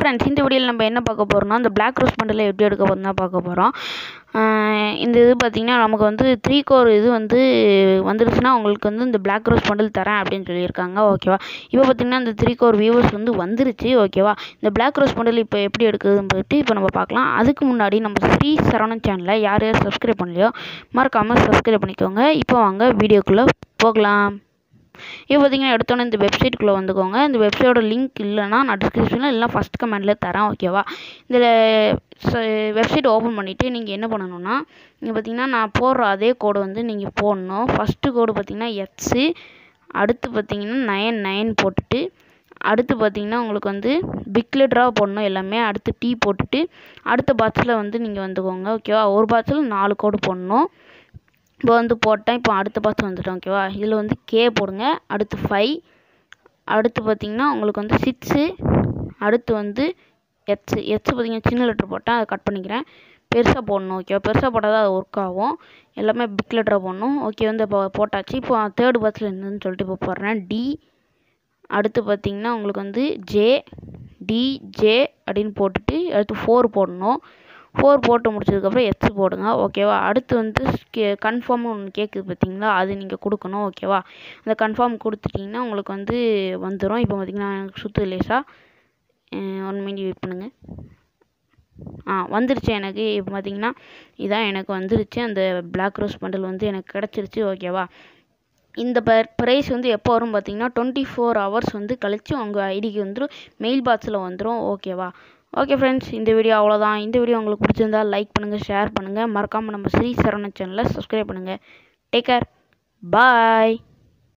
friends இந்த வீடியோவில் நம்ம என்ன பார்க்க போகிறோம்னா இந்த பிளாக் ரோஸ் பண்டில் எப்படி எடுக்க போகிறோம் தான் பார்க்க போகிறோம் இந்த இது பார்த்திங்கன்னா நமக்கு வந்து த்ரீ கோர் இது வந்து வந்துருச்சுன்னா உங்களுக்கு வந்து இந்த பிளாக் ரோஸ் பண்டில் தரேன் அப்படின்னு சொல்லியிருக்காங்க ஓகேவா இப்போ பார்த்திங்கன்னா இந்த த்ரீ கோர் வியூவர்ஸ் வந்து வந்துருச்சு ஓகேவா இந்த பிளாக் ரோஸ் பண்டில் இப்போ எப்படி எடுக்குதுன்னு போயிட்டு இப்போ நம்ம பார்க்கலாம் அதுக்கு முன்னாடி நம்ம ஸ்ரீ சரவணன் சேனலை யார் யார் சப்ஸ்கிரைப் பண்ணலையோ மறக்காமல் சப்ஸ்கிரைப் பண்ணிக்கோங்க இப்போ வாங்க வீடியோக்குள்ளே போகலாம் இப்போ பார்த்தீங்கன்னா எடுத்தோன்னே இந்த வெப்சைட்டுக்குள்ளே வந்துக்கோங்க இந்த வெப்சைட்டோட லிங்க் இல்லைன்னா நான் டிஸ்கிரிப்ஷனில் இல்லை ஃபஸ்ட் கமெண்டில் தரேன் ஓகேவா இதில் வெப்சைட் ஓப்பன் பண்ணிவிட்டு நீங்கள் என்ன பண்ணணும்னா இங்கே பார்த்தீங்கன்னா நான் போடுற அதே கோடு வந்து நீங்கள் போடணும் ஃபஸ்ட்டு கோடு பார்த்தீங்கன்னா எக்ஸு அடுத்து பார்த்தீங்கன்னா நயன் நயன் போட்டுட்டு அடுத்து பார்த்தீங்கன்னா உங்களுக்கு வந்து பிக் லெட்டராக போடணும் எல்லாமே அடுத்து டீ போட்டுட்டு அடுத்த பாக்ஸில் வந்து நீங்கள் வந்துக்கோங்க ஓகேவா ஒரு பாக்ஸில் நாலு கோடு போடணும் இப்போ வந்து போட்டேன் இப்போ அடுத்த பாக்ஸ் வந்துட்டோம் ஓகேவா இதில் வந்து கே போடுங்க அடுத்து ஃபைவ் அடுத்து பார்த்தீங்கன்னா உங்களுக்கு வந்து சிக்ஸு அடுத்து வந்து எட்ஸு எட்ஸு பார்த்தீங்கன்னா சின்ன லெட்ரு போட்டேன் அதை கட் பண்ணிக்கிறேன் பெருசாக போடணும் ஓகேவா பெருசாக போட்டால் தான் அது ஒர்க் ஆகும் எல்லாமே பிக் லெட்டராக போடணும் ஓகே வந்து இப்போ போட்டாச்சு இப்போ தேர்டு பாக்ஸில் என்னன்னு சொல்லிட்டு இப்போ போடுறேன் டி அடுத்து பார்த்தீங்கன்னா உங்களுக்கு வந்து ஜே டி ஜே அப்படின்னு போட்டுட்டு அடுத்து ஃபோர் போடணும் ஃபோர் போட்டு முடிச்சதுக்கப்புறம் எக்ஸ் போடுங்க ஓகேவா அடுத்து வந்து கே கன்ஃபார்ம்னு ஒன்று கேட்குது பார்த்தீங்களா அது நீங்கள் கொடுக்கணும் ஓகேவா அந்த கன்ஃபார்ம் கொடுத்துட்டிங்கன்னா உங்களுக்கு வந்து வந்துடும் இப்போ பார்த்தீங்கன்னா எனக்கு சுற்று லேசாக ஒன் மினிட் வெயிட் பண்ணுங்கள் ஆ வந்துருச்சு எனக்கு இப்போ பார்த்தீங்கன்னா இதான் எனக்கு வந்துருச்சு அந்த பிளாக் ரோஸ் பண்டல் வந்து எனக்கு கிடச்சிருச்சு ஓகேவா இந்த ப ப்ரைஸ் வந்து எப்போ வரும் பார்த்தீங்கன்னா டுவெண்ட்டி ஃபோர் ஹவர்ஸ் வந்து கழித்து உங்கள் ஐடிக்கு வந்துடும் மெயில் பாக்ஸில் வந்துடும் ஓகேவா ஓகே ஃப்ரெண்ட்ஸ் இந்த வீடியோ அவ்வளோதான் இந்த வீடியோ உங்களுக்கு பிடிச்சிருந்தா லைக் பண்ணுங்கள் ஷேர் பண்ணுங்கள் மறக்காமல் நம்ம ஸ்ரீ சரவண சேனலை சப்ஸ்கிரைப் பண்ணுங்கள் டேக் கேர் பாய்